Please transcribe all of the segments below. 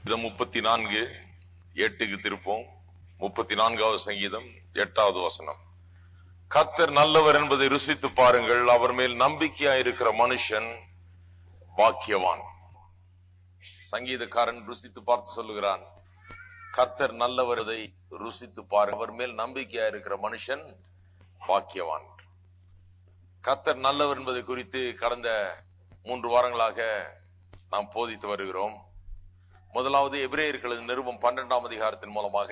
இது முப்பத்தி நான்கு எட்டுக்கு திருப்போம் முப்பத்தி நான்காவது சங்கீதம் எட்டாவது வசனம் கர்த்தர் நல்லவர் என்பதை ருசித்து பாருங்கள் அவர் மேல் நம்பிக்கையா இருக்கிற மனுஷன் பாக்கியவான் சங்கீதக்காரன் ருசித்து பார்த்து சொல்லுகிறான் கர்த்தர் நல்லவரதை ருசித்து பாருங்கள் அவர் மேல் நம்பிக்கையா இருக்கிற மனுஷன் பாக்கியவான் கர்த்தர் நல்லவர் என்பதை குறித்து கடந்த மூன்று வாரங்களாக நாம் போதித்து வருகிறோம் முதலாவது எபிரேயர்களது நிருபம் பன்னெண்டாம் அதிகாரத்தின் மூலமாக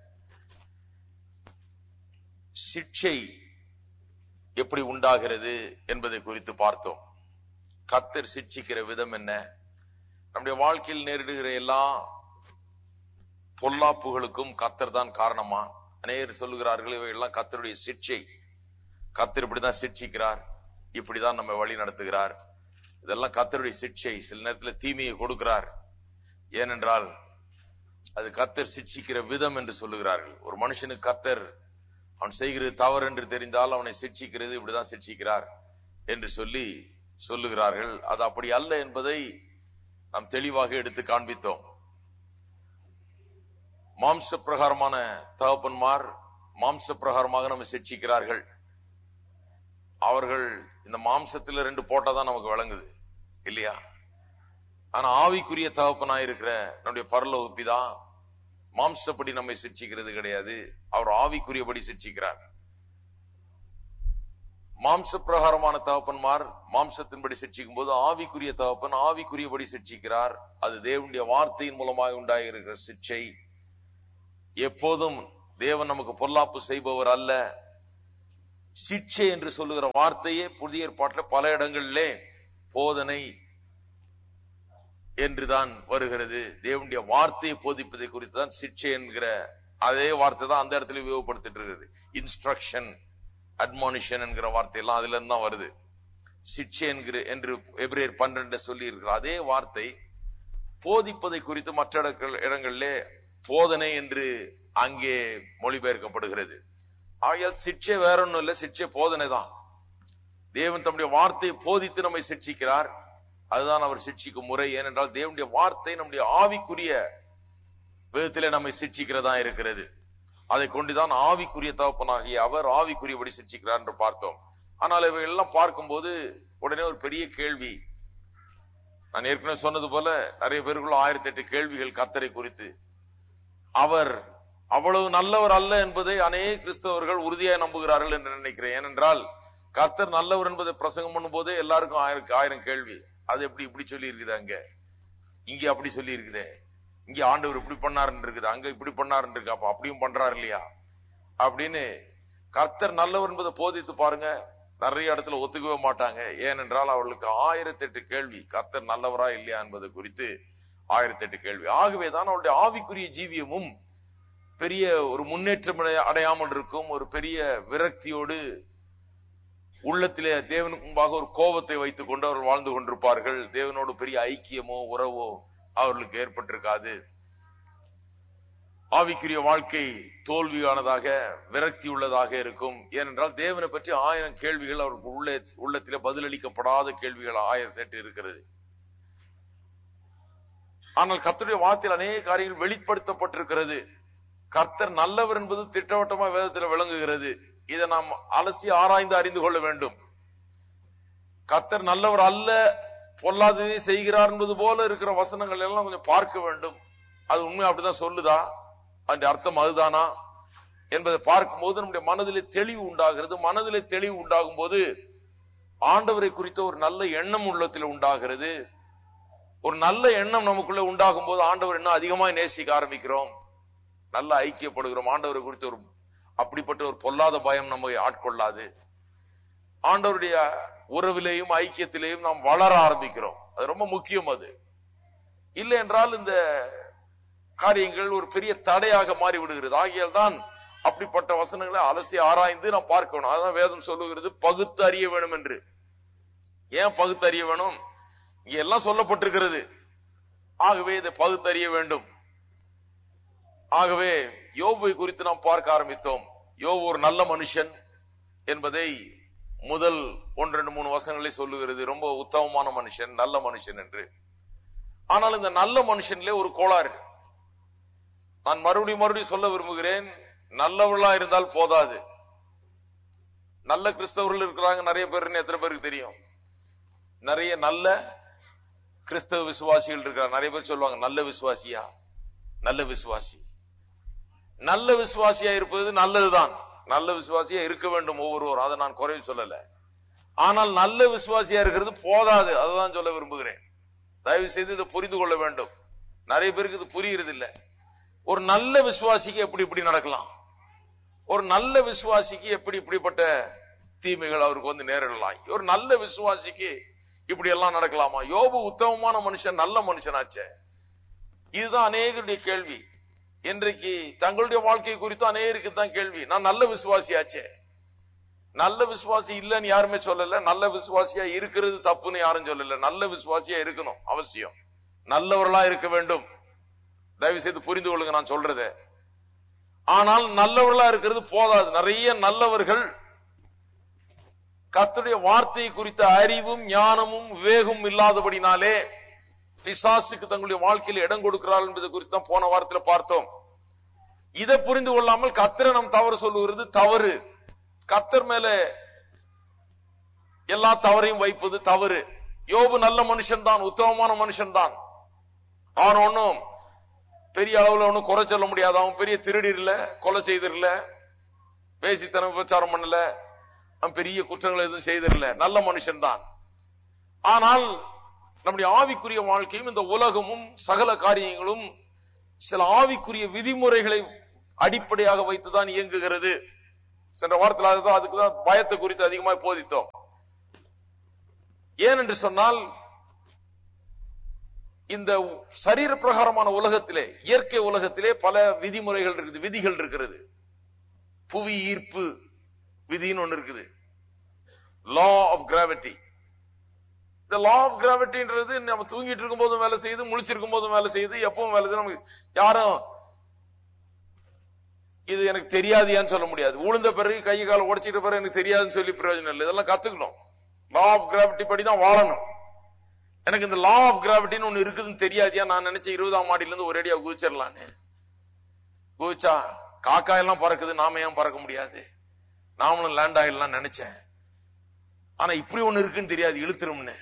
சிக்ஷை எப்படி உண்டாகிறது என்பதை குறித்து பார்த்தோம் கத்தர் சிக்ஷிக்கிற விதம் என்ன நம்முடைய வாழ்க்கையில் நேரிடுகிற எல்லா பொல்லாப்புகளுக்கும் கத்தர் தான் காரணமா அநேகர் சொல்லுகிறார்கள் இவையெல்லாம் கத்தருடைய சிக்ஷை கத்தர் இப்படிதான் சிக்ஷிக்கிறார் இப்படிதான் நம்ம வழி நடத்துகிறார் இதெல்லாம் கத்தருடைய சிக்ஷை சில நேரத்தில் தீமையை கொடுக்கிறார் ஏனென்றால் அது கத்தர் சிக்ஷிக்கிற விதம் என்று சொல்லுகிறார்கள் ஒரு மனுஷனுக்கு கத்தர் அவன் செய்கிறது தவறு என்று தெரிந்தால் அவனை சிக்ஷிக்கிறது இப்படிதான் சிக்ஷிக்கிறார் என்று சொல்லி சொல்லுகிறார்கள் அது அப்படி அல்ல என்பதை நாம் தெளிவாக எடுத்து காண்பித்தோம் மாம்ச பிரகாரமான தகப்பன்மார் மாம்ச பிரகாரமாக நம்ம சிக்ஷிக்கிறார்கள் அவர்கள் இந்த மாம்சத்துல ரெண்டு போட்டாதான் நமக்கு விளங்குது இல்லையா ஆனா ஆவிக்குரிய தகப்பனாயிருக்கிற நம்முடைய பரலோக பிதா மாம்சப்படி நம்மை சிக்ஷிக்கிறது கிடையாது அவர் ஆவிக்குரியபடி சிக்ஷிக்கிறார் மாம்ச பிரகாரமான தகப்பன்மார் மாம்சத்தின்படி சிக்ஷிக்கும் போது ஆவிக்குரிய தகப்பன் ஆவிக்குரியபடி சிக்ஷிக்கிறார் அது தேவனுடைய வார்த்தையின் மூலமாக உண்டாகிருக்கிற சிக்ஷை எப்போதும் தேவன் நமக்கு பொல்லாப்பு செய்பவர் அல்ல சிக்ஷை என்று சொல்லுகிற வார்த்தையே புதிய ஏற்பாட்டில் பல இடங்களிலே போதனை என்றுதான் வருகிறது தேவனுடைய வார்த்தையை போதிப்பதை குறித்து தான் சிக்ஷை என்கிற அதே வார்த்தை தான் அந்த இடத்துல உபயோகப்படுத்திட்டு இருக்குது இன்ஸ்ட்ரக்ஷன் அட்மானிஷன் என்கிற வார்த்தையெல்லாம் அதுல இருந்து தான் வருது சிக்ஷை என்கிற என்று எபிரேயர் பன்னிரண்டு சொல்லி இருக்கிற அதே வார்த்தை போதிப்பதை குறித்து மற்ற இடங்கள் இடங்களிலே போதனை என்று அங்கே மொழிபெயர்க்கப்படுகிறது ஆகையால் சிக்ஷை வேற ஒன்றும் இல்லை சிக்ஷை போதனை தான் தேவன் தம்முடைய வார்த்தையை போதித்து நம்மை சிக்ஷிக்கிறார் அதுதான் அவர் சிக்ஷிக்கும் முறை ஏனென்றால் தேவனுடைய வார்த்தை நம்முடைய ஆவிக்குரிய விதத்திலே நம்மை சிக்ஷிக்கிறதா இருக்கிறது அதை கொண்டுதான் ஆவிக்குரிய தகப்பனாகிய அவர் ஆவிக்குரியபடி சிக்ஷிக்கிறார் என்று பார்த்தோம் ஆனால் இவை எல்லாம் பார்க்கும்போது உடனே ஒரு பெரிய கேள்வி நான் ஏற்கனவே சொன்னது போல நிறைய பேருக்குள்ள ஆயிரத்தி எட்டு கேள்விகள் கர்த்தரை குறித்து அவர் அவ்வளவு நல்லவர் அல்ல என்பதை அநேக கிறிஸ்தவர்கள் உறுதியாக நம்புகிறார்கள் என்று நினைக்கிறேன் ஏனென்றால் கர்த்தர் நல்லவர் என்பதை பிரசங்கம் பண்ணும் போதே எல்லாருக்கும் ஆயிரம் ஆயிரம் கேள்வி அது எப்படி இப்படி சொல்லி இருக்குது அங்க இங்க அப்படி சொல்லி இருக்குதே இங்க ஆண்டவர் இப்படி பண்ணாருன்னு இருக்குது அங்க இப்படி பண்ணாருன்னு இருக்கு அப்ப அப்படியும் பண்றாரு இல்லையா அப்படின்னு கர்த்தர் நல்லவர் என்பதை போதித்து பாருங்க நிறைய இடத்துல ஒத்துக்கவே மாட்டாங்க ஏனென்றால் அவர்களுக்கு ஆயிரத்தி எட்டு கேள்வி கர்த்தர் நல்லவரா இல்லையா என்பது குறித்து ஆயிரத்தி எட்டு கேள்வி ஆகவேதான் அவருடைய ஆவிக்குரிய ஜீவியமும் பெரிய ஒரு முன்னேற்றம் அடைய- அடையாமல் இருக்கும் ஒரு பெரிய விரக்தியோடு உள்ளத்திலே தேவனுக்கு முன்பாக ஒரு கோபத்தை வைத்துக் கொண்டு அவர்கள் வாழ்ந்து கொண்டிருப்பார்கள் தேவனோடு பெரிய ஐக்கியமோ உறவோ அவர்களுக்கு ஏற்பட்டிருக்காது ஆவிக்குரிய வாழ்க்கை தோல்வியானதாக விரக்தி உள்ளதாக இருக்கும் ஏனென்றால் தேவனை பற்றி ஆயிரம் கேள்விகள் அவருக்கு உள்ளே உள்ளத்திலே பதிலளிக்கப்படாத கேள்விகள் ஆயிரத்தி எட்டு இருக்கிறது ஆனால் கர்த்தருடைய வார்த்தையில் அநேக காரியங்கள் வெளிப்படுத்தப்பட்டிருக்கிறது கர்த்தர் நல்லவர் என்பது திட்டவட்டமா வேதத்தில் விளங்குகிறது இதை நாம் அலசி ஆராய்ந்து அறிந்து கொள்ள வேண்டும் கர்த்தர் நல்லவர் அல்ல பொல்லாததை செய்கிறார் என்பது போல இருக்கிற வசனங்கள் எல்லாம் கொஞ்சம் பார்க்க வேண்டும் அது உண்மை அப்படிதான் சொல்லுதா அந்த அர்த்தம் அதுதானா என்பதை பார்க்கும்போது நம்முடைய மனதிலே தெளிவு உண்டாகிறது மனதிலே தெளிவு உண்டாகும் போது ஆண்டவரை குறித்த ஒரு நல்ல எண்ணம் உள்ளத்தில் உண்டாகிறது ஒரு நல்ல எண்ணம் நமக்குள்ள உண்டாகும் போது ஆண்டவர் இன்னும் அதிகமாய் நேசிக்க ஆரம்பிக்கிறோம் நல்ல ஐக்கியப்படுகிறோம் ஆண்டவரை குறித்து ஒரு அப்படிப்பட்ட ஒரு பொல்லாத பயம் நம்மை ஆட்கொள்ளாது ஆண்டவருடைய உறவிலேயும் ஐக்கியத்திலேயும் நாம் வளர ஆரம்பிக்கிறோம் அது ரொம்ப முக்கியம் அது இல்லை என்றால் இந்த காரியங்கள் ஒரு பெரிய தடையாக மாறி விடுகிறது ஆகியால் தான் அப்படிப்பட்ட வசனங்களை அலசி ஆராய்ந்து நாம் பார்க்கணும் அதான் வேதம் சொல்லுகிறது பகுத்து அறிய வேணும் என்று ஏன் பகுத்து அறிய வேணும் இங்க எல்லாம் சொல்லப்பட்டிருக்கிறது ஆகவே இதை பகுத்தறிய வேண்டும் ஆகவே யோபுவை குறித்து நாம் பார்க்க ஆரம்பித்தோம் யோபு ஒரு நல்ல மனுஷன் என்பதை முதல் ஒன்று ரெண்டு மூணு வசனங்களை சொல்லுகிறது ரொம்ப உத்தமமான மனுஷன் நல்ல மனுஷன் என்று ஆனால் இந்த நல்ல மனுஷன்ல ஒரு கோளாறு நான் மறுபடியும் மறுபடியும் சொல்ல விரும்புகிறேன் நல்லவர்களா இருந்தால் போதாது நல்ல கிறிஸ்தவர்கள் இருக்கிறாங்க நிறைய பேர் எத்தனை பேருக்கு தெரியும் நிறைய நல்ல கிறிஸ்தவ விசுவாசிகள் இருக்கிறாங்க நிறைய பேர் சொல்லுவாங்க நல்ல விசுவாசியா நல்ல விசுவாசி நல்ல விசுவாசியா இருப்பது நல்லதுதான் நல்ல விசுவாசியா இருக்க வேண்டும் ஒவ்வொருவரும் அதை நான் குறைவு சொல்லல ஆனால் நல்ல விசுவாசியா இருக்கிறது போதாது அதுதான் சொல்ல விரும்புகிறேன் தயவு செய்து இதை புரிந்து கொள்ள வேண்டும் நிறைய பேருக்கு இது புரியுறது இல்ல ஒரு நல்ல விசுவாசிக்கு எப்படி இப்படி நடக்கலாம் ஒரு நல்ல விசுவாசிக்கு எப்படி இப்படிப்பட்ட தீமைகள் அவருக்கு வந்து நேரிடலாம் ஒரு நல்ல விசுவாசிக்கு இப்படி எல்லாம் நடக்கலாமா யோபு உத்தமமான மனுஷன் நல்ல மனுஷனாச்சே இதுதான் அநேகருடைய கேள்வி இன்றைக்கு தங்களுடைய வாழ்க்கை குறித்து அநேகருக்கு தான் கேள்வி நான் நல்ல விசுவாசியாச்சே நல்ல விசுவாசி இல்லைன்னு யாருமே சொல்லல நல்ல விசுவாசியா இருக்கிறது தப்புன்னு யாரும் சொல்லல நல்ல விசுவாசியா இருக்கணும் அவசியம் நல்லவர்களா இருக்க வேண்டும் தயவு செய்து புரிந்து கொள்ளுங்க நான் சொல்றதை ஆனால் நல்லவர்களா இருக்கிறது போதாது நிறைய நல்லவர்கள் கர்த்தருடைய வார்த்தை குறித்த அறிவும் ஞானமும் விவேகமும் இல்லாதபடினாலே பிசாசுக்கு தங்களுடைய வாழ்க்கையில் இடம் கொடுக்கிறார்கள் என்பது குறித்து தான் போன வாரத்தில் பார்த்தோம் இதை புரிந்து கொள்ளாமல் கத்தரை நாம் தவறு சொல்லுகிறது தவறு கத்தர் மேல எல்லா தவறையும் வைப்பது தவறு யோபு நல்ல மனுஷன் தான் உத்தமமான மனுஷன் தான் அவன் ஒன்னும் பெரிய அளவுல ஒன்னும் குறை சொல்ல முடியாது அவன் பெரிய திருடிரல கொலை செய்திரல பேசித்தனம் விபச்சாரம் பண்ணல அவன் பெரிய குற்றங்கள் எதுவும் செய்திரல நல்ல மனுஷன் தான் ஆனால் நம்முடைய ஆவிக்குரிய வாழ்க்கையும் இந்த உலகமும் சகல காரியங்களும் சில ஆவிக்குரிய விதிமுறைகளை அடிப்படையாக வைத்துதான் இயங்குகிறது சென்ற வாரத்தில் அதுதான் அதுக்குதான் பயத்தை குறித்து அதிகமாக போதித்தோம் ஏன் என்று சொன்னால் இந்த சரீர பிரகாரமான உலகத்திலே இயற்கை உலகத்திலே பல விதிமுறைகள் இருக்குது விதிகள் இருக்கிறது புவி ஈர்ப்பு விதின்னு ஒண்ணு இருக்குது லா ஆஃப் கிராவிட்டி இந்த லா ஆஃப் கிராவிட்டின்றது நம்ம தூங்கிட்டு இருக்கும் போதும் வேலை செய்யுது முழிச்சிருக்கும் போதும் வேலை செய்யுது எப்பவும் வேலை செய்யுது நமக்கு யாரும் இது எனக்கு தெரியாதியான்னு சொல்ல முடியாது உளுந்த பிறகு கை கால உடைச்சிட்ட பிறகு எனக்கு தெரியாதுன்னு சொல்லி பிரயோஜனம் இல்லை இதெல்லாம் கத்துக்கணும் லா ஆஃப் கிராவிட்டி படி தான் வாழணும் எனக்கு இந்த லா ஆஃப் கிராவிட்டின்னு ஒண்ணு இருக்குதுன்னு தெரியாதியா நான் நினைச்சேன் இருபதாம் மாடியில இருந்து ஒரேடியா குதிச்சிடலான்னு குதிச்சா காக்கா எல்லாம் பறக்குது நாம ஏன் பறக்க முடியாது நாமளும் லேண்ட் ஆயிடலாம் நினைச்சேன் ஆனா இப்படி ஒண்ணு இருக்குன்னு தெரியாது இழுத்துரும்னு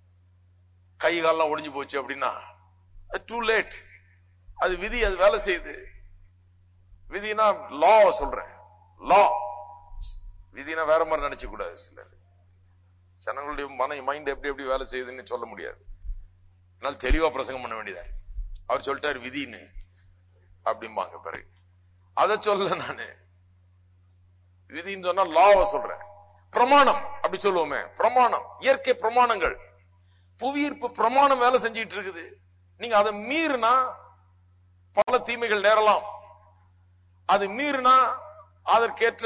கை காலெல்லாம் ஒடிஞ்சு போச்சு அப்படின்னா டூ லேட் அது விதி அது வேலை செய்யுது விதினா லா சொல்றேன் லா விதினா வேற மாதிரி நினைச்ச கூடாது சிலர் ஜனங்களுடைய மன மைண்ட் எப்படி எப்படி வேலை செய்யுதுன்னு சொல்ல முடியாது அதனால தெளிவா பிரசங்கம் பண்ண வேண்டியதா இருக்கு. அவர் சொல்லிட்டாரு விதின்னு அப்படிம்பாங்க பிறகு அதை சொல்ல நானு விதின்னு சொன்னா லாவை சொல்றேன் பிரமாணம் அப்படி சொல்லுவோமே பிரமாணம் இயற்கை பிரமாணங்கள் புவியீர்ப்பு பிரமாணம் வேலை செஞ்சிட்டு இருக்குது நீங்க அதை மீறினா பல தீமைகள் நேரலாம் அது மீறினா அதற்கேற்ற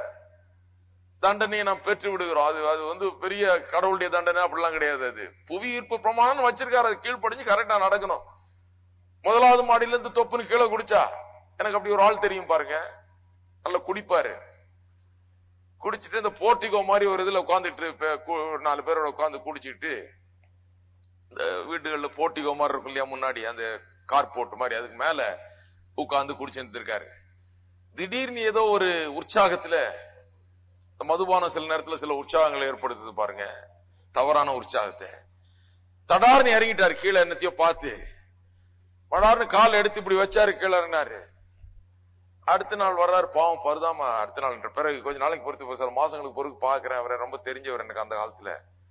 தண்டனையை நாம் பெற்று விடுகிறோம் அது அது வந்து பெரிய கடவுளுடைய தண்டனை அப்படிலாம் கிடையாது அது புவி ஈர்ப்பு பிரமாணம் வச்சிருக்காரு அது கீழ்ப்படிஞ்சு கரெக்டா நடக்கணும் முதலாவது மாடியில இருந்து தொப்புன்னு கீழே குடிச்சா எனக்கு அப்படி ஒரு ஆள் தெரியும் பாருங்க நல்லா குடிப்பாரு குடிச்சிட்டு இந்த போர்ட்டிகோ மாதிரி ஒரு இதுல உட்காந்துட்டு நாலு பேரோட உட்காந்து குடிச்சிட்டு இந்த வீட்டுகள்ல போர்ட்டிகோ மாதிரி இருக்கும் இல்லையா முன்னாடி அந்த கார் போட்டு மாதிரி அதுக்கு மேல உட்கார்ந்து குடிச்சிட்டு இருக்காரு திடீர்னு ஏதோ ஒரு உற்சாகத்துல இந்த மதுபானம் சில நேரத்துல சில உற்சாகங்களை ஏற்படுத்துது பாருங்க தவறான உற்சாகத்தை தடார்னு இறங்கிட்டாரு கீழே என்னத்தையோ பார்த்து படார்னு கால் எடுத்து இப்படி வச்சாரு கீழே இறங்கினாரு அடுத்த நாள் வர்றாரு பாவம் பருதாம அடுத்த நாள் பிறகு கொஞ்ச நாளைக்கு பொறுத்து சில மாசங்களுக்கு பொறுத்து பாக்குறேன் அவரை ரொம்ப தெரிஞ்சவர் எனக்கு அந்த காலத்துல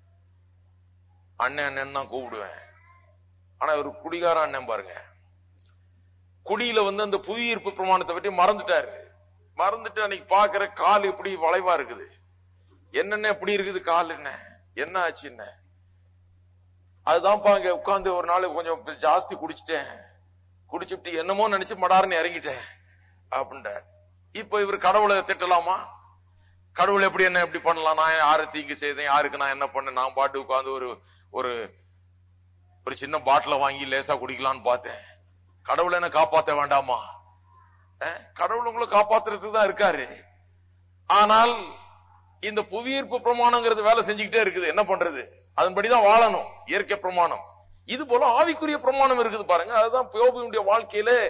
அண்ணன் அண்ணன் தான் கூப்பிடுவேன் ஆனா ஒரு குடிகார அண்ணன் பாருங்க குடியில வந்து அந்த புவியீர்ப்பு பிரமாணத்தை பற்றி மறந்துட்டாரு மறந்துட்டு அன்னைக்கு பாக்குற கால் இப்படி வளைவா இருக்குது என்னென்ன எப்படி இருக்குது கால் என்ன என்ன ஆச்சு என்ன அதுதான்ப்பா அங்க உட்கார்ந்து ஒரு நாள் கொஞ்சம் ஜாஸ்தி குடிச்சிட்டேன் குடிச்சுட்டு என்னமோ நினைச்சு மடாருன்னு இறங்கிட்டேன் அப்படின்றார் இப்ப இவர் கடவுளை திட்டலாமா கடவுள் எப்படி என்ன எப்படி பண்ணலாம் நான் யாரு தீங்கு செய்தேன் யாருக்கு நான் என்ன பண்ணேன் நான் பாட்டு உட்கார்ந்து ஒரு ஒரு ஒரு சின்ன பாட்டில வாங்கி லேசா குடிக்கலாம்னு பார்த்தேன் கடவுள் என்ன காப்பாத்த வேண்டாமா அஹ், கடவுள் உங்களை காப்பாத்துறதுக்கு தான் இருக்காரு ஆனால் இந்த புவியீர்ப்பு பிரமாணங்கிறது வேலை செஞ்சுக்கிட்டே இருக்குது என்ன பண்றது அதன்படிதான் வாழணும் இயற்கை பிரமாணம் இது போல ஆவிக்குரிய பிரமாணம் இருக்குது பாருங்க அதுதான் யோபுடைய வாழ்க்கையில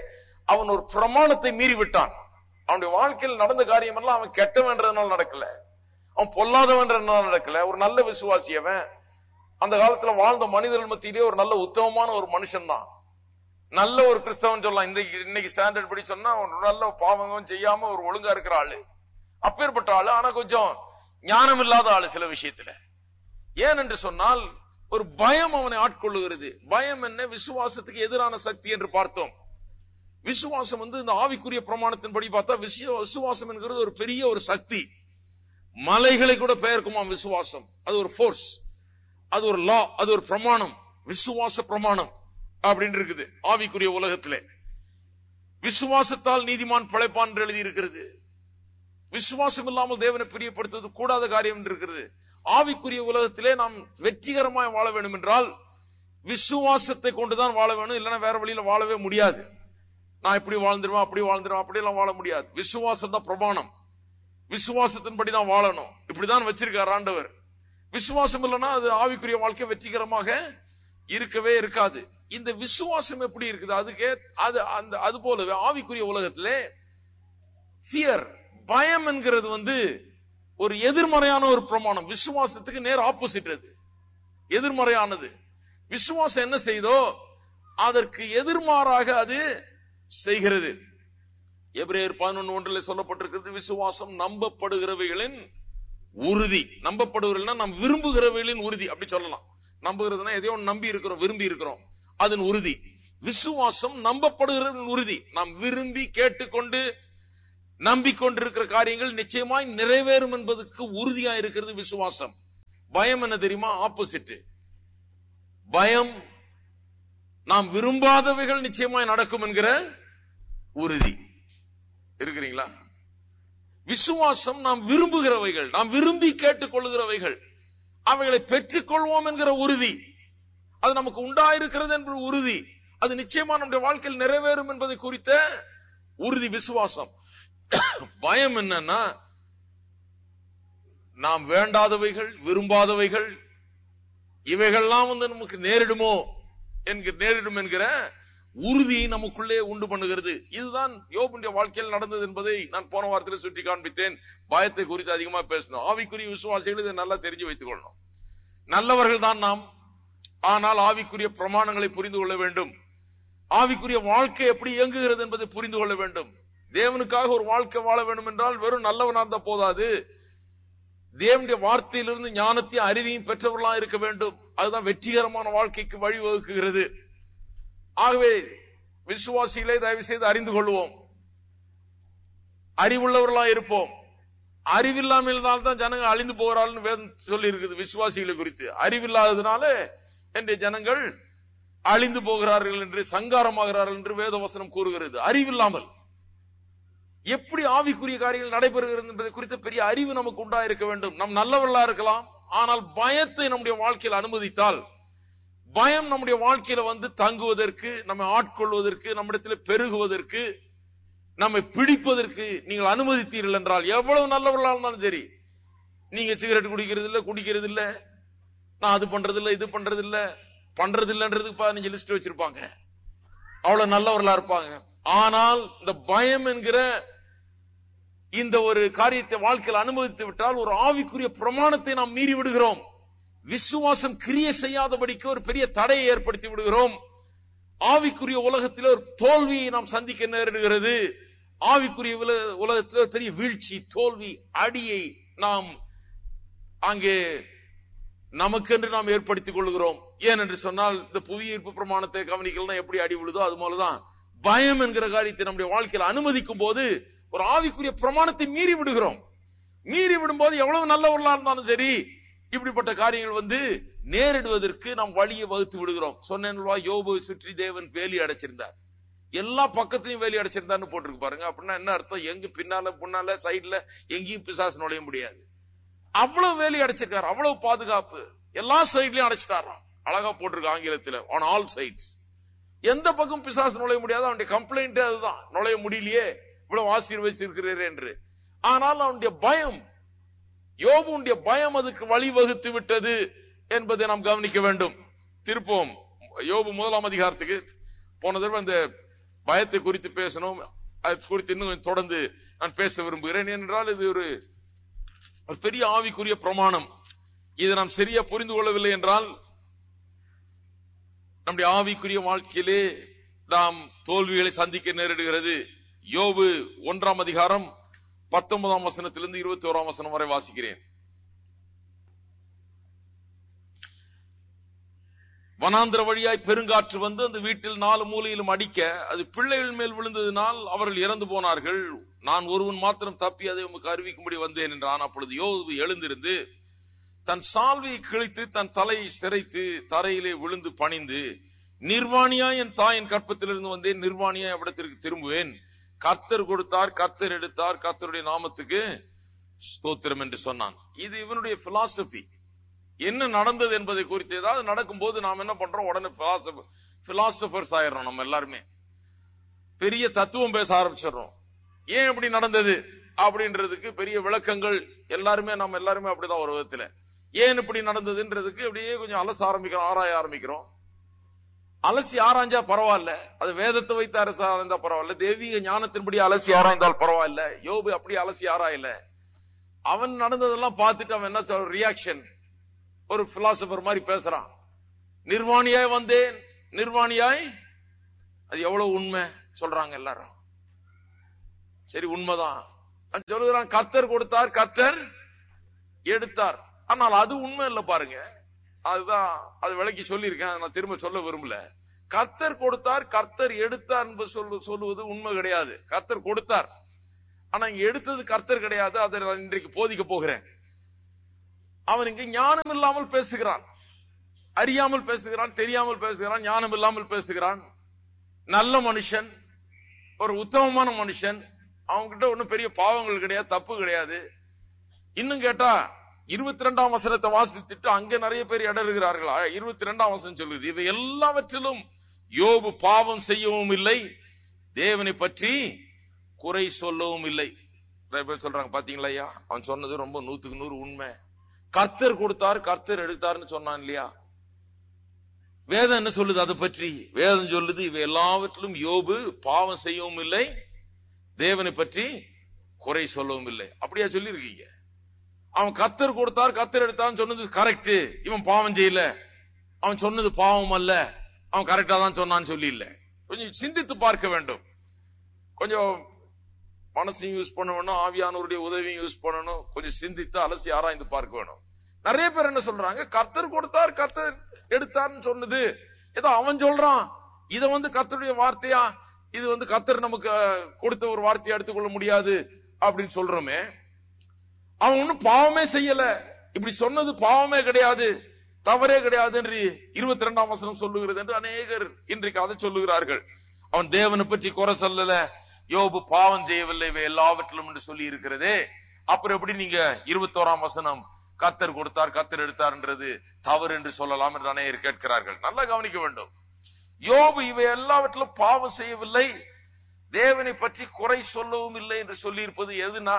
அவன் ஒரு பிரமாணத்தை மீறி விட்டான் அவனுடைய வாழ்க்கையில் நடந்த காரியம் எல்லாம் அவன் கெட்டவன்றதுனால நடக்கல அவன் பொல்லாதவன்றதுனால நடக்கல ஒரு நல்ல விசுவாசி அவன் அந்த காலத்துல வாழ்ந்த மனிதர்கள் மத்தியிலே ஒரு நல்ல உத்தமமான ஒரு மனுஷன் தான் நல்ல ஒரு கிறிஸ்தவன் சொல்லலாம் இன்னைக்கு இன்னைக்கு ஸ்டாண்டர்ட் படி சொன்னா ஒரு நல்ல பாவங்களும் செய்யாம ஒரு ஒழுங்கா இருக்கிற ஆளு அப்பேற்பட்ட ஆளு ஆனா கொஞ்சம் ஞானம் இல்லாத ஆளு சில விஷயத்துல ஏன் என்று சொன்னால் ஒரு பயம் அவனை ஆட்கொள்ளுகிறது பயம் என்ன விசுவாசத்துக்கு எதிரான சக்தி என்று பார்த்தோம் விசுவாசம் வந்து இந்த ஆவிக்குரிய பிரமாணத்தின்படி பார்த்தா விஷய விசுவாசம் என்கிறது ஒரு பெரிய ஒரு சக்தி மலைகளை கூட பெயர்க்குமாம் விசுவாசம் அது ஒரு ஃபோர்ஸ் அது ஒரு லா அது ஒரு பிரமாணம் விசுவாச பிரமாணம் அப்படின்னு இருக்குது ஆவிக்குரிய உலகத்திலே விசுவாசத்தால் நீதிமான் பிழைப்பான் என்று எழுதி இருக்கிறது விசுவாசம் இல்லாமல் தேவனை பிரியப்படுத்துவது கூடாத காரியம் என்று இருக்கிறது ஆவிக்குரிய உலகத்திலே நாம் வெற்றிகரமாய் வாழ வேண்டும் என்றால் விசுவாசத்தை கொண்டுதான் வாழ வேணும் இல்லைன்னா வேற வழியில வாழவே முடியாது நான் இப்படி வாழ்ந்துருவேன் அப்படி வாழ்ந்துருவேன் அப்படி எல்லாம் வாழ முடியாது விசுவாசம் தான் பிரமாணம் விசுவாசத்தின்படி தான் வாழணும் இப்படிதான் வச்சிருக்கார் ஆண்டவர் விசுவாசம் இல்லைன்னா அது ஆவிக்குரிய வாழ்க்கை வெற்றிகரமாக இருக்கவே இருக்காது இந்த விசுவாசம் எப்படி இருக்குது அதுக்கே அது அந்த அது போலவே ஆவிக்குரிய உலகத்திலே ஃபியர் பயம் என்கிறது வந்து ஒரு எதிர்மறையான ஒரு பிரமாணம் விசுவாசத்துக்கு நேர் ஆப்போசிட் அது எதிர்மறையானது விசுவாசம் என்ன செய்தோ அதற்கு எதிர்மாறாக அது செய்கிறது எபிரேயர் பதினொன்று ஒன்றில் சொல்லப்பட்டிருக்கிறது விசுவாசம் நம்பப்படுகிறவைகளின் உறுதி நம்பப்படுகிறவர்கள் நாம் விரும்புகிறவைகளின் உறுதி அப்படி சொல்லலாம் நம்புகிறதுனா எதையோ ஒண்ணு நம்பி இருக்கிறோம் விரும்பி இருக்கிறோம் அதன் உறுதி விசுவாசம் நம்பப்படுகிறவர்களின் உறுதி நாம் விரும்பி கேட்டுக்கொண்டு நம்பிக்கொண்டிருக்கிற காரியங்கள் நிச்சயமாய் நிறைவேறும் என்பதற்கு உறுதியா இருக்கிறது விசுவாசம் பயம் என்ன தெரியுமா ஆப்போசிட் பயம் நாம் விரும்பாதவைகள் நிச்சயமாய் நடக்கும் என்கிற உறுதி இருக்கிறீங்களா விசுவாசம் நாம் விரும்புகிறவைகள் நாம் விரும்பி கேட்டுக்கொள்கிறவைகள் அவைகளை பெற்றுக்கொள்வோம் என்கிற உறுதி அது நமக்கு உண்டாயிருக்கிறது என்ற உறுதி அது நிச்சயமா நம்முடைய வாழ்க்கையில் நிறைவேறும் என்பதை குறித்த உறுதி விசுவாசம் பயம் என்னன்னா நாம் வேண்டாதவைகள் விரும்பாதவைகள் இவைகள்லாம் வந்து நமக்கு நேரிடுமோ என்கிற நேரிடும் என்கிற உறுதியை நமக்குள்ளே உண்டு பண்ணுகிறது இதுதான் யோபுடைய வாழ்க்கையில் நடந்தது என்பதை நான் போன வாரத்தில் சுட்டி காண்பித்தேன் பயத்தை குறித்து அதிகமா பேசணும் ஆவிக்குரிய விசுவாசிகள் இதை நல்லா தெரிஞ்சு வைத்துக் கொள்ளணும் நல்லவர்கள் தான் நாம் ஆனால் ஆவிக்குரிய பிரமாணங்களை புரிந்து கொள்ள வேண்டும் ஆவிக்குரிய வாழ்க்கை எப்படி இயங்குகிறது என்பதை புரிந்து கொள்ள வேண்டும் தேவனுக்காக ஒரு வாழ்க்கை வாழ வேண்டும் என்றால் வெறும் நல்லவனா இருந்தா போதாது தேவனுடைய வார்த்தையிலிருந்து ஞானத்தையும் அறிவையும் பெற்றவர்களா இருக்க வேண்டும் அதுதான் வெற்றிகரமான வாழ்க்கைக்கு வழிவகுக்குகிறது ஆகவே விசுவாசிகளை தயவு செய்து அறிந்து கொள்வோம் அறிவுள்ளவர்களா இருப்போம் அறிவில்லாமல் தான் ஜனங்கள் அழிந்து போகிறார்கள் வேதம் சொல்லி இருக்குது விசுவாசிகளை குறித்து அறிவில்லாததுனால இன்றைய ஜனங்கள் அழிந்து போகிறார்கள் என்று சங்காரமாகிறார்கள் என்று வேதவசனம் கூறுகிறது அறிவில்லாமல் எப்படி ஆவிக்குரிய காரியங்கள் நடைபெறுகிறது என்பதை குறித்த பெரிய அறிவு நமக்கு உண்டாயிருக்க வேண்டும் நம் நல்லவர்களா இருக்கலாம் ஆனால் பயத்தை நம்முடைய வாழ்க்கையில் அனுமதித்தால் பயம் நம்முடைய வாழ்க்கையில வந்து தங்குவதற்கு நம்மை ஆட்கொள்வதற்கு நம்மிடத்தில் பெருகுவதற்கு நம்மை பிடிப்பதற்கு நீங்கள் அனுமதித்தீர்கள் என்றால் எவ்வளவு நல்லவர்களா இருந்தாலும் சரி நீங்க சிகரெட் குடிக்கிறது இல்ல குடிக்கிறது இல்ல நான் அது பண்றது இல்ல இது பண்றது இல்ல பண்றது இல்லன்றதுக்கு பதினஞ்சு லிஸ்ட் வச்சிருப்பாங்க அவ்வளவு நல்லவர்களா இருப்பாங்க ஆனால் இந்த பயம் என்கிற இந்த ஒரு காரியத்தை வாழ்க்கையில் அனுமதித்து விட்டால் ஒரு ஆவிக்குரிய பிரமாணத்தை நாம் மீறி விடுகிறோம் விசுவாசம் கிரிய செய்யாதபடிக்கு ஒரு பெரிய தடையை ஏற்படுத்தி விடுகிறோம் ஆவிக்குரிய உலகத்தில் ஒரு தோல்வியை நாம் சந்திக்க நேரிடுகிறது ஆவிக்குரிய உல- உலகத்தில் ஒரு பெரிய வீழ்ச்சி தோல்வி அடியை நாம் அங்கே நமக்கென்று நாம் ஏற்படுத்திக் கொள்கிறோம் ஏன் என்று சொன்னால் இந்த புவியீர்ப்பு பிரமாணத்தை கவனிக்கலாம் எப்படி அடி விழுதோ அது போலதான் பயம் என்கிற காரியத்தை நம்முடைய வாழ்க்கையில் அனுமதிக்கும் போது ஒரு ஆவிக்குரிய பிரமாணத்தை மீறி விடுகிறோம் மீறி விடும்போது எவ்வளவு நல்லவர்களா இருந்தாலும் சரி இப்படிப்பட்ட காரியங்கள் வந்து நேரிடுவதற்கு நாம் வழியை வகுத்து விடுகிறோம் சொன்னேன்வா யோபு சுற்றி தேவன் வேலி அடைச்சிருந்தார் எல்லா பக்கத்தையும் வேலி அடைச்சிருந்தான்னு போட்டிருக்கு பாருங்க அப்படின்னா என்ன அர்த்தம் எங்க பின்னால முன்னால சைடுல எங்கேயும் பிசாசு நுழைய முடியாது அவ்வளவு வேலி அடைச்சிருக்காரு அவ்வளவு பாதுகாப்பு எல்லா சைட்லயும் அடைச்சிட்டாராம் அழகா போட்டிருக்கு ஆங்கிலத்துல ஆன் ஆல் சைட்ஸ் எந்த பக்கம் பிசாசு நுழைய முடியாது அவனுடைய கம்ப்ளைண்ட் அதுதான் நுழைய முடியலையே இவ்வளவு ஆசீர்வச்சிருக்கிறீர் என்று ஆனால் அவனுடைய பயம் யோபுடைய பயம் அதுக்கு வழிவகுத்து விட்டது என்பதை நாம் கவனிக்க வேண்டும் திருப்போம் யோபு முதலாம் அதிகாரத்துக்கு போன தடவை இந்த பயத்தை குறித்து பேசணும் அது குறித்து இன்னும் தொடர்ந்து நான் பேச விரும்புகிறேன் ஏனென்றால் இது ஒரு ஒரு பெரிய ஆவிக்குரிய பிரமாணம் இதை நாம் சரியா புரிந்து கொள்ளவில்லை என்றால் நம்முடைய ஆவிக்குரிய வாழ்க்கையிலே நாம் தோல்விகளை சந்திக்க நேரிடுகிறது யோபு ஒன்றாம் அதிகாரம் பத்தொன்பதாம் வசனத்திலிருந்து இருபத்தி ஓராம் வசனம் வரை வாசிக்கிறேன் வனாந்திர வழியாய் பெருங்காற்று வந்து அந்த வீட்டில் நாலு மூலையிலும் அடிக்க அது பிள்ளைகள் மேல் விழுந்ததினால் அவர்கள் இறந்து போனார்கள் நான் ஒருவன் மாத்திரம் தப்பி அதை உமக்கு அறிவிக்கும்படி வந்தேன் என்றான் அப்பொழுது யோபு எழுந்திருந்து தன் சால்வையை கிழித்து தன் தலையை சிரைத்து தரையிலே விழுந்து பணிந்து நிர்வாணியா என் தாயின் கற்பத்திலிருந்து வந்தேன் நிர்வாணியா இவ்விடத்திற்கு திரும்புவேன் கர்த்தர் கொடுத்தார் கர்த்தர் எடுத்தார் கர்த்தருடைய நாமத்துக்கு ஸ்தோத்திரம் என்று சொன்னான் இது இவனுடைய பிலாசபி என்ன நடந்தது என்பதை குறித்து ஏதாவது நடக்கும்போது நாம் என்ன பண்றோம் உடனே பிலாசபர்ஸ் ஆயிடுறோம் நம்ம எல்லாருமே பெரிய தத்துவம் பேச ஆரம்பிச்சிடுறோம் ஏன் இப்படி நடந்தது அப்படின்றதுக்கு பெரிய விளக்கங்கள் எல்லாருமே நம்ம எல்லாருமே அப்படிதான் ஒரு விதத்துல ஏன் இப்படி நடந்ததுன்றதுக்கு அப்படியே கொஞ்சம் அலச ஆரம்பிக்கிறோம் ஆராய ஆரம்பிக்கிறோம் அலசி ஆராய்ஞ்சா பரவாயில்ல அது வேதத்தை வைத்து அரசு ஆராய்ந்தா பரவாயில்ல தெய்வீக ஞானத்தின்படி அலசி ஆராய்ந்தால் பரவாயில்ல யோபு அப்படி அலசி ஆராயல அவன் நடந்ததெல்லாம் பார்த்துட்டு அவன் என்ன சொல்ற ரியாக்ஷன் ஒரு பிலாசபர் மாதிரி பேசுறான் நிர்வாணியாய் வந்தேன் நிர்வாணியாய் அது எவ்வளவு உண்மை சொல்றாங்க எல்லாரும் சரி உண்மைதான் அவன் சொல்லுகிறான் கத்தர் கொடுத்தார் கத்தர் எடுத்தார் ஆனால் அது உண்மை இல்ல பாருங்க அதுதான் அது விளக்கி சொல்லியிருக்கேன் அதை நான் திரும்ப சொல்ல விரும்பல கர்த்தர் கொடுத்தார் கர்த்தர் எடுத்தார் என்று சொல்லு சொல்லுவது உண்மை கிடையாது கர்த்தர் கொடுத்தார் ஆனா இங்க எடுத்தது கர்த்தர் கிடையாது அதை நான் இன்றைக்கு போதிக்க போகிறேன் அவன் இங்க ஞானம் இல்லாமல் பேசுகிறான் அறியாமல் பேசுகிறான் தெரியாமல் பேசுகிறான் ஞானம் இல்லாமல் பேசுகிறான் நல்ல மனுஷன் ஒரு உத்தமமான மனுஷன் அவன்கிட்ட ஒண்ணும் பெரிய பாவங்கள் கிடையாது தப்பு கிடையாது இன்னும் கேட்டா இருபத்தி ரெண்டாம் வசனத்தை வாசித்துட்டு அங்க நிறைய பேர் இடறுகிறார்கள் இருபத்தி ரெண்டாம் வசனம் சொல்லுது இவை எல்லாவற்றிலும் யோபு பாவம் செய்யவும் இல்லை தேவனை பற்றி குறை சொல்லவும் இல்லை நிறைய பேர் சொல்றாங்க பாத்தீங்களா ஐயா அவன் சொன்னது ரொம்ப நூத்துக்கு நூறு உண்மை கர்த்தர் கொடுத்தார் கர்த்தர் எடுத்தார்னு சொன்னான் இல்லையா வேதம் என்ன சொல்லுது அதை பற்றி வேதம் சொல்லுது இவை எல்லாவற்றிலும் யோபு பாவம் செய்யவும் இல்லை தேவனை பற்றி குறை சொல்லவும் இல்லை அப்படியா சொல்லியிருக்கீங்க அவன் கத்தர் கொடுத்தார் கத்தர் எடுத்தான்னு சொன்னது கரெக்ட் இவன் பாவம் செய்யல அவன் சொன்னது பாவம் அல்ல அவன் கரெக்டா தான் சொன்னான்னு சொல்லி இல்ல கொஞ்சம் சிந்தித்து பார்க்க வேண்டும் கொஞ்சம் மனசையும் யூஸ் பண்ண வேணும் ஆவியானவருடைய உதவியும் யூஸ் பண்ணணும் கொஞ்சம் சிந்தித்து அலசி ஆராய்ந்து பார்க்க வேணும் நிறைய பேர் என்ன சொல்றாங்க கர்த்தர் கொடுத்தார் கர்த்தர் எடுத்தார்னு சொன்னது ஏதோ அவன் சொல்றான் இத வந்து கர்த்தருடைய வார்த்தையா இது வந்து கர்த்தர் நமக்கு அஹ், கொடுத்த ஒரு வார்த்தையை எடுத்துக்கொள்ள முடியாது அப்படின்னு சொல்றோமே அவன் ஒண்ணும் பாவமே செய்யல இப்படி சொன்னது பாவமே கிடையாது தவறே கிடையாது என்று இருபத்தி ரெண்டாம் வசனம் சொல்லுகிறது என்று அநேகர் இன்றைக்கு அதை சொல்லுகிறார்கள் அவன் தேவனை பற்றி குறை சொல்லல யோபு பாவம் செய்யவில்லை இவை எல்லாவற்றிலும் என்று சொல்லி இருக்கிறதே அப்புறம் எப்படி நீங்க இருபத்தோராம் வசனம் கத்தர் கொடுத்தார் கத்தர் எடுத்தார்ன்றது தவறு என்று சொல்லலாம் என்று அநேகர் கேட்கிறார்கள் நல்லா கவனிக்க வேண்டும் யோபு இவை எல்லாவற்றிலும் பாவம் செய்யவில்லை தேவனை பற்றி குறை சொல்லவும் இல்லை என்று சொல்லி இருப்பது எதுனா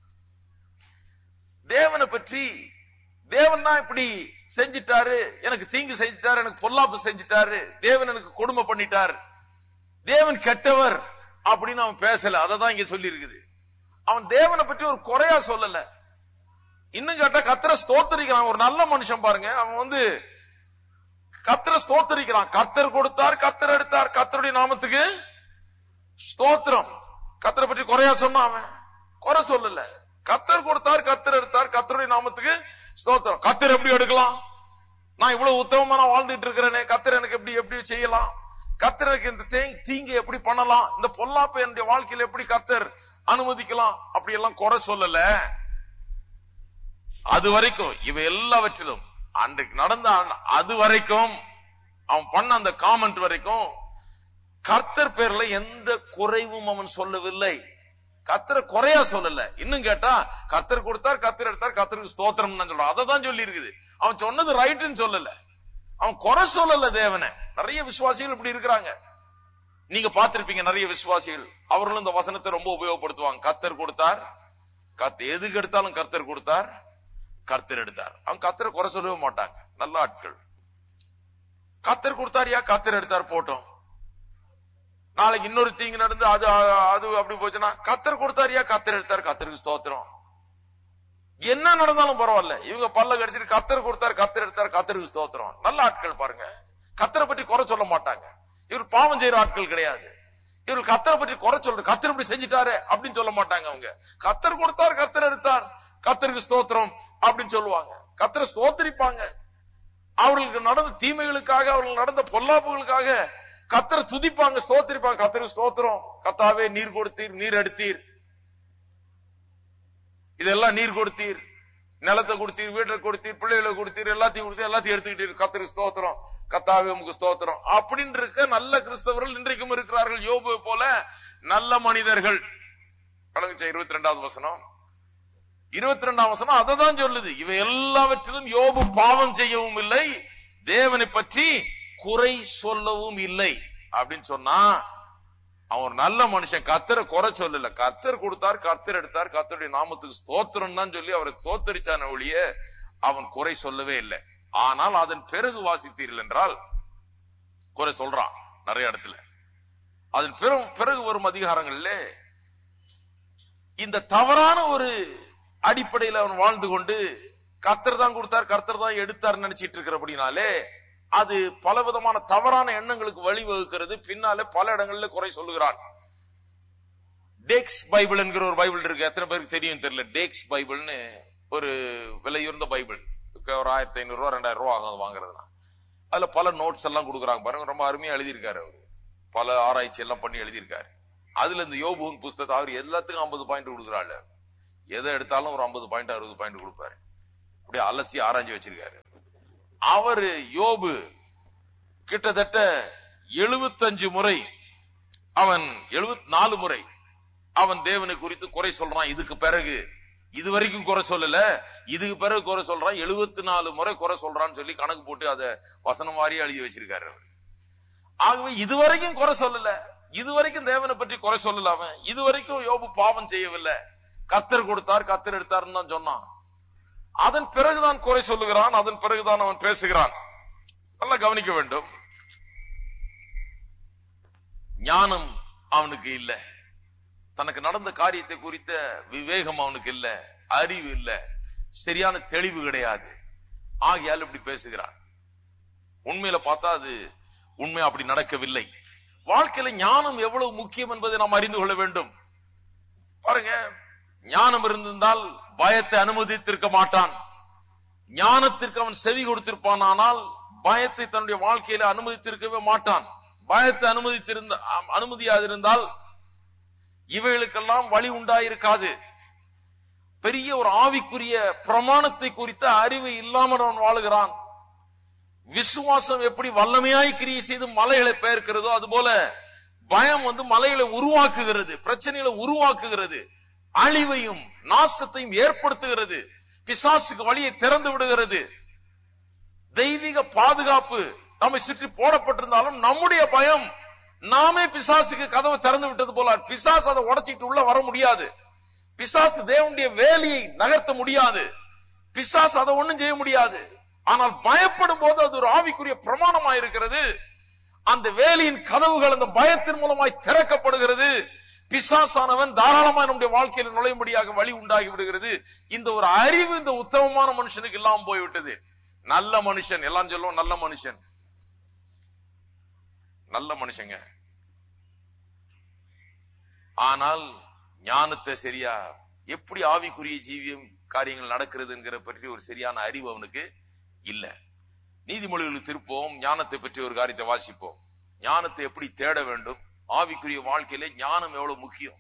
தேவனை பற்றி தேவன் தான் இப்படி செஞ்சிட்டாரு எனக்கு தீங்கு செஞ்சிட்டாரு எனக்கு பொல்லாப்பு செஞ்சிட்டாரு தேவன் எனக்கு கொடுமை பண்ணிட்டார் தேவன் கெட்டவர் அப்படின்னு அவன் பேசல அதை தான் இங்க சொல்லி இருக்குது அவன் தேவனை பற்றி ஒரு குறையா சொல்லல இன்னும் கேட்டா கத்திர ஸ்தோத்தரிக்கிறான் ஒரு நல்ல மனுஷன் பாருங்க அவன் வந்து கத்திர ஸ்தோத்தரிக்கிறான் கத்தர் கொடுத்தார் கத்தர் எடுத்தார் கத்தருடைய நாமத்துக்கு ஸ்தோத்திரம் கத்தரை பற்றி குறையா சொன்னான் அவன் குறை சொல்லல கத்தர் கொடுத்தார் கத்தர் எடுத்தார் கத்தருடைய நாமத்துக்கு ஸ்தோத்திரம் கத்தர் எப்படி எடுக்கலாம் நான் இவ்வளவு உத்தமமா நான் வாழ்ந்துட்டு இருக்கிறேனே கத்தர் எனக்கு எப்படி எப்படி செய்யலாம் கத்தர் எனக்கு இந்த தேங் தீங்கு எப்படி பண்ணலாம் இந்த பொல்லாப்பு என்னுடைய வாழ்க்கையில எப்படி கத்தர் அனுமதிக்கலாம் அப்படி எல்லாம் குறை சொல்லல அது வரைக்கும் இவை எல்லாவற்றிலும் அன்றைக்கு நடந்த அந்த- அது வரைக்கும் அவன் பண்ண அந்த காமெண்ட் வரைக்கும் கர்த்தர் பேர்ல எந்த குறைவும் அவன் சொல்லவில்லை கர்த்தரை குறையா சொல்லல இன்னும் கேட்டா கர்த்தர் கொடுத்தார் கர்த்தர் எடுத்தார் கர்த்தருக்கு ஸ்தோத்திரம் சொல்றான் அதை தான் சொல்லி இருக்குது அவன் சொன்னது ரைட்டுன்னு சொல்லல அவன் குறை சொல்லல தேவனை நிறைய விசுவாசிகள் இப்படி இருக்கிறாங்க நீங்க பார்த்திருப்பீங்க நிறைய விசுவாசிகள் அவர்களும் இந்த வசனத்தை ரொம்ப உபயோகப்படுத்துவாங்க கர்த்தர் கொடுத்தார் கத் எதுக்கு எடுத்தாலும் கர்த்தர் கொடுத்தார் கர்த்தர் எடுத்தார் அவன் கர்த்தரை குறை சொல்லவே மாட்டாங்க நல்ல ஆட்கள் கர்த்தர் கொடுத்தாரியா கர்த்தர் எடுத்தார் போட்டோம் நாளைக்கு இன்னொரு தீங்கு நடந்து அது அது அப்படி போச்சுன்னா கத்தர் கொடுத்தாரியா கத்தர் எடுத்தாரு கத்தருக்கு ஸ்தோத்திரம் என்ன நடந்தாலும் பரவாயில்ல இவங்க பல்ல கடிச்சிட்டு கத்தர் கொடுத்தாரு கத்தர் எடுத்தாரு கத்தருக்கு ஸ்தோத்திரம் நல்ல ஆட்கள் பாருங்க கத்தரை பற்றி குறை சொல்ல மாட்டாங்க இவர் பாவம் செய்யற ஆட்கள் கிடையாது இவர் கத்தரை பற்றி குறை சொல்ற கத்தர் இப்படி செஞ்சுட்டாரு அப்படின்னு சொல்ல மாட்டாங்க அவங்க கத்தர் கொடுத்தார் கத்தர் எடுத்தார் கத்தருக்கு ஸ்தோத்திரம் அப்படின்னு சொல்லுவாங்க கத்தரை ஸ்தோத்திரிப்பாங்க அவர்களுக்கு நடந்த தீமைகளுக்காக அவர்கள் நடந்த பொல்லாப்புகளுக்காக கத்தரை துதிப்பாங்க ஸ்தோத்திரிப்பாங்க கத்தருக்கு ஸ்தோத்திரம் கத்தாவே நீர் கொடுத்தீர் நீர் எடுத்தீர் இதெல்லாம் நீர் கொடுத்தீர் நிலத்தை கொடுத்தீர் வீட்டை கொடுத்தீர் பிள்ளைகளை கொடுத்தீர் எல்லாத்தையும் கொடுத்தீர் எல்லாத்தையும் எடுத்துக்கிட்டீர் கத்தருக்கு ஸ்தோத்திரம் கத்தாவே உமக்கு ஸ்தோத்திரம் அப்படின்னு இருக்க நல்ல கிறிஸ்தவர்கள் இன்றைக்கும் இருக்கிறார்கள் யோபு போல நல்ல மனிதர்கள் கலங்குச்சா இருபத்தி ரெண்டாவது வசனம் இருபத்தி ரெண்டாம் வசனம் அதை தான் சொல்லுது இவை எல்லாவற்றிலும் யோபு பாவம் செய்யவும் இல்லை தேவனை பற்றி குறை சொல்லவும் இல்லை அப்படின்னு சொன்னா அவன் ஒரு நல்ல மனுஷன் கத்தரை குறை சொல்லல கத்தர் கொடுத்தார் கத்தர் எடுத்தார் கத்தருடைய நாமத்துக்கு ஸ்தோத்திரம் தான் சொல்லி அவரை தோத்தரிச்சான ஒழிய அவன் குறை சொல்லவே இல்லை ஆனால் அதன் பிறகு வாசித்தீர்கள் என்றால் குறை சொல்றான் நிறைய இடத்துல அதன் பிறகு பிறகு வரும் அதிகாரங்கள்ல இந்த தவறான ஒரு அடிப்படையில் அவன் வாழ்ந்து கொண்டு கர்த்தர் தான் கொடுத்தார் கர்த்தர் தான் எடுத்தார் நினைச்சிட்டு இருக்கிறபடினாலே அது பலவிதமான தவறான எண்ணங்களுக்கு வழிவகுக்கிறது பின்னாலே பல இடங்கள்ல குறை சொல்லுகிறான் டேக்ஸ் பைபிள் என்கிற ஒரு பைபிள் இருக்கு எத்தனை பேருக்கு தெரியும் தெரியல டேக்ஸ் பைபிள்னு ஒரு விலையுறந்த பைபிள் ஒரு ஆயிரத்தி ஐநூறு ரூபா ரெண்டாயிரம் ரூபா ஆகும் அது வாங்குறதுனா அதுல பல நோட்ஸ் எல்லாம் கொடுக்குறாங்க பாருங்க ரொம்ப அருமையா எழுதியிருக்காரு அவரு பல ஆராய்ச்சி எல்லாம் பண்ணி எழுதியிருக்காரு அதுல இந்த யோபுவின் புஸ்தகத்தை அவர் எல்லாத்துக்கும் ஐம்பது பாயிண்ட் கொடுக்குறாள் எதை எடுத்தாலும் ஒரு ஐம்பது பாயிண்ட் அறுபது பாயிண்ட் கொடுப்பாரு அப்படியே அலசி ஆராய்ச்சி வச்சிருக்காரு அவரு யோபு கிட்டத்தட்ட எழுபத்தஞ்சு முறை அவன் எழுபத்தி நாலு முறை அவன் தேவனை குறித்து குறை சொல்றான் இதுக்கு பிறகு இது வரைக்கும் குறை சொல்லல இதுக்கு பிறகு குறை சொல்றான் எழுபத்தி நாலு முறை குறை சொல்றான்னு சொல்லி கணக்கு போட்டு அதை வசனம் வாரியா எழுதி வச்சிருக்காரு அவர் ஆகவே இதுவரைக்கும் குறை சொல்லல இதுவரைக்கும் தேவனை பற்றி குறை சொல்லல அவன் இதுவரைக்கும் யோபு பாவம் செய்யவில்லை கத்தர் கொடுத்தார் கத்தர் எடுத்தார்னு தான் சொன்னான் அதன் பிறகுதான் குறை சொல்லுகிறான் அதன் பிறகுதான் அவன் பேசுகிறான் நல்லா கவனிக்க வேண்டும் ஞானம் அவனுக்கு இல்ல தனக்கு நடந்த காரியத்தை குறித்த விவேகம் அவனுக்கு இல்ல அறிவு இல்ல சரியான தெளிவு கிடையாது ஆகையால் இப்படி பேசுகிறான் உண்மையில பார்த்தா அது உண்மை அப்படி நடக்கவில்லை வாழ்க்கையில ஞானம் எவ்வளவு முக்கியம் என்பதை நாம் அறிந்து கொள்ள வேண்டும் பாருங்க ஞானம் இருந்திருந்தால் பயத்தை அனுமதித்திருக்க மாட்டான் ஞானத்திற்கு அவன் செவி கொடுத்திருப்பான் ஆனால் பயத்தை தன்னுடைய வாழ்க்கையில அனுமதித்திருக்கவே மாட்டான் பயத்தை அனுமதித்திருந்த அனுமதியாதிருந்தால் இவைகளுக்கெல்லாம் வழி உண்டாயிருக்காது பெரிய ஒரு ஆவிக்குரிய பிரமாணத்தை குறித்த அறிவு இல்லாமல் அவன் வாழுகிறான் விசுவாசம் எப்படி வல்லமையாய் கிரியை செய்து மலைகளை பெயர்க்கிறதோ அதுபோல பயம் வந்து மலைகளை உருவாக்குகிறது பிரச்சனைகளை உருவாக்குகிறது அழிவையும் நாசத்தையும் ஏற்படுத்துகிறது பிசாசுக்கு வழியை திறந்து விடுகிறது தெய்வீக பாதுகாப்பு நம்மை சுற்றி போடப்பட்டிருந்தாலும் நம்முடைய பயம் நாமே பிசாசுக்கு கதவை திறந்து விட்டது போல பிசாசு அதை உடைச்சிட்டு உள்ள வர முடியாது பிசாசு தேவனுடைய வேலையை நகர்த்த முடியாது பிசாசு அதை ஒண்ணும் செய்ய முடியாது ஆனால் பயப்படும் போது அது ஒரு ஆவிக்குரிய பிரமாணமாய் இருக்கிறது அந்த வேலியின் கதவுகள் அந்த பயத்தின் மூலமாய் திறக்கப்படுகிறது பிசாசானவன் தாராளமா நம்முடைய வாழ்க்கையில் நுழையும்படியாக வழி உண்டாகி விடுகிறது இந்த ஒரு அறிவு இந்த உத்தமமான மனுஷனுக்கு இல்லாம போய்விட்டது நல்ல மனுஷன் எல்லாம் சொல்லுவோம் நல்ல மனுஷன் நல்ல மனுஷங்க ஆனால் ஞானத்தை சரியா எப்படி ஆவிக்குரிய ஜீவியம் காரியங்கள் நடக்கிறதுங்கிற பற்றி ஒரு சரியான அறிவு அவனுக்கு இல்ல நீதிமொழிகளுக்கு திருப்போம் ஞானத்தை பற்றி ஒரு காரியத்தை வாசிப்போம் ஞானத்தை எப்படி தேட வேண்டும் ஆவிக்குரிய வாழ்க்கையில ஞானம் எவ்வளவு முக்கியம்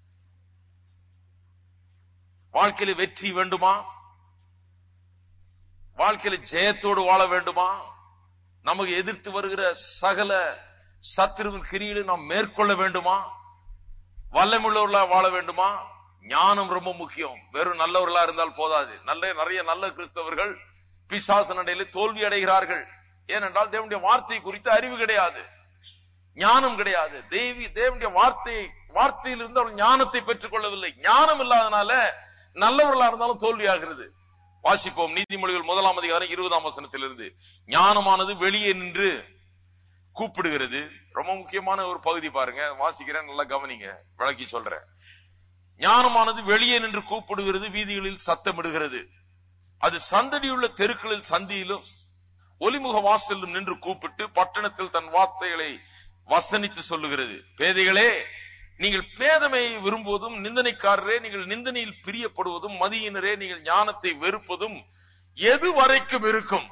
வாழ்க்கையில வெற்றி வேண்டுமா வாழ்க்கையில ஜெயத்தோடு வாழ வேண்டுமா நமக்கு எதிர்த்து வருகிற சகல சத்துருவின் கிரியிலும் நாம் மேற்கொள்ள வேண்டுமா வல்லமுள்ளவர்களா வாழ வேண்டுமா ஞானம் ரொம்ப முக்கியம் வெறும் நல்லவர்களா இருந்தால் போதாது நல்ல நிறைய நல்ல கிறிஸ்தவர்கள் பிசாச நடையில தோல்வி அடைகிறார்கள் ஏனென்றால் தேவனுடைய வார்த்தை குறித்த அறிவு கிடையாது ஞானம் கிடையாது தேவி தேவனுடைய வார்த்தை வார்த்தையிலிருந்து அவள் ஞானத்தை பெற்றுக் கொள்ளவில்லை ஞானம் இல்லாதனால நல்லவர்களா இருந்தாலும் தோல்வியாகிறது வாசிப்போம் நீதிமொழிகள் முதலாம் அதிகாரம் இருபதாம் வசனத்திலிருந்து ஞானமானது வெளியே நின்று கூப்பிடுகிறது ரொம்ப முக்கியமான ஒரு பகுதி பாருங்க வாசிக்கிறேன் நல்லா கவனிங்க விளக்கி சொல்றேன் ஞானமானது வெளியே நின்று கூப்பிடுகிறது வீதிகளில் சத்தமிடுகிறது அது சந்தடியுள்ள தெருக்களில் சந்தியிலும் ஒலிமுக வாசலிலும் நின்று கூப்பிட்டு பட்டணத்தில் தன் வார்த்தைகளை வசனித்து சொல்லுகிறது பேதைகளே நீங்கள் பேதமையை விரும்புவதும் நிந்தனைக்காரரே நீங்கள் நிந்தனையில் பிரியப்படுவதும் மதியினரே நீங்கள் ஞானத்தை வெறுப்பதும் எது வரைக்கும் இருக்கும்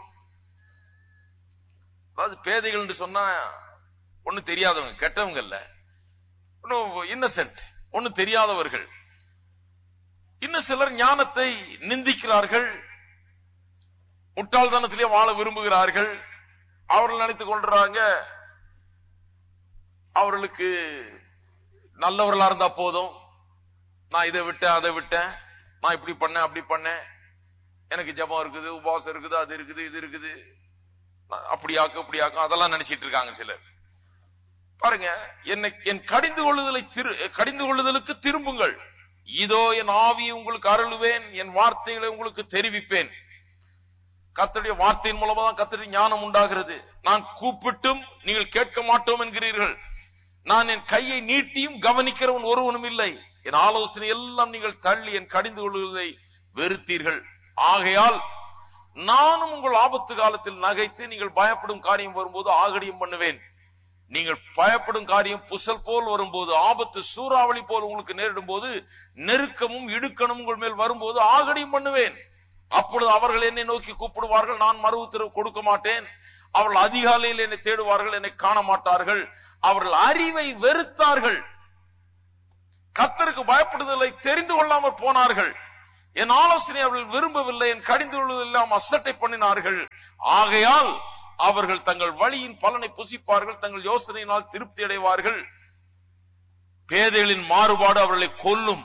அதாவது பேதைகள் என்று சொன்னா ஒண்ணு தெரியாதவங்க கெட்டவங்க இல்ல இன்னசென்ட் ஒண்ணு தெரியாதவர்கள் இன்னும் சிலர் ஞானத்தை நிந்திக்கிறார்கள் முட்டாள்தனத்திலே வாழ விரும்புகிறார்கள் அவர்கள் நினைத்துக் கொள்றாங்க அவர்களுக்கு நல்லவர்களா இருந்தா போதும் நான் இதை விட்டேன் அதை விட்டேன் நான் இப்படி பண்ணேன் அப்படி பண்ணேன் எனக்கு ஜபம் இருக்குது உபவாசம் இருக்குது அது இருக்குது இது இருக்குது நான் அப்படியாக்கும் இப்படியாக்கும் அதெல்லாம் நினைச்சிட்டு இருக்காங்க சிலர் பாருங்க என்னை என் கடிந்து கொள்ளுதலை திரு கடிந்து கொள்ளுதலுக்கு திரும்புங்கள் இதோ என் ஆவியை உங்களுக்கு அருளுவேன் என் வார்த்தைகளை உங்களுக்கு தெரிவிப்பேன் கத்தருடைய வார்த்தையின் மூலமா தான் கத்தருடைய ஞானம் உண்டாகிறது நான் கூப்பிட்டும் நீங்கள் கேட்க மாட்டோம் என்கிறீர்கள் நான் என் கையை நீட்டியும் கவனிக்கிறவன் ஒருவனும் இல்லை என் ஆலோசனை எல்லாம் நீங்கள் தள்ளி என் கடிந்து கொள்வதை வெறுத்தீர்கள் ஆகையால் நானும் உங்கள் ஆபத்து காலத்தில் நகைத்து நீங்கள் பயப்படும் காரியம் வரும்போது ஆகடியும் பண்ணுவேன் நீங்கள் பயப்படும் காரியம் புசல் போல் வரும்போது ஆபத்து சூறாவளி போல் உங்களுக்கு நேரிடும் போது நெருக்கமும் இடுக்கணும் உங்கள் மேல் வரும்போது ஆகடியும் பண்ணுவேன் அப்பொழுது அவர்கள் என்னை நோக்கி கூப்பிடுவார்கள் நான் மறு உத்தரவு கொடுக்க மாட்டேன் அவர்கள் அதிகாலையில் என்னை தேடுவார்கள் என்னை காண மாட்டார்கள் அவர்கள் அறிவை வெறுத்தார்கள் கத்தருக்கு பயப்படுதலை தெரிந்து கொள்ளாமல் போனார்கள் என் ஆலோசனை அவர்கள் விரும்பவில்லை என் கடிந்து கொள்வதெல்லாம் அசட்டை பண்ணினார்கள் ஆகையால் அவர்கள் தங்கள் வழியின் பலனை புசிப்பார்கள் தங்கள் யோசனையினால் திருப்தி அடைவார்கள் பேதைகளின் மாறுபாடு அவர்களை கொல்லும்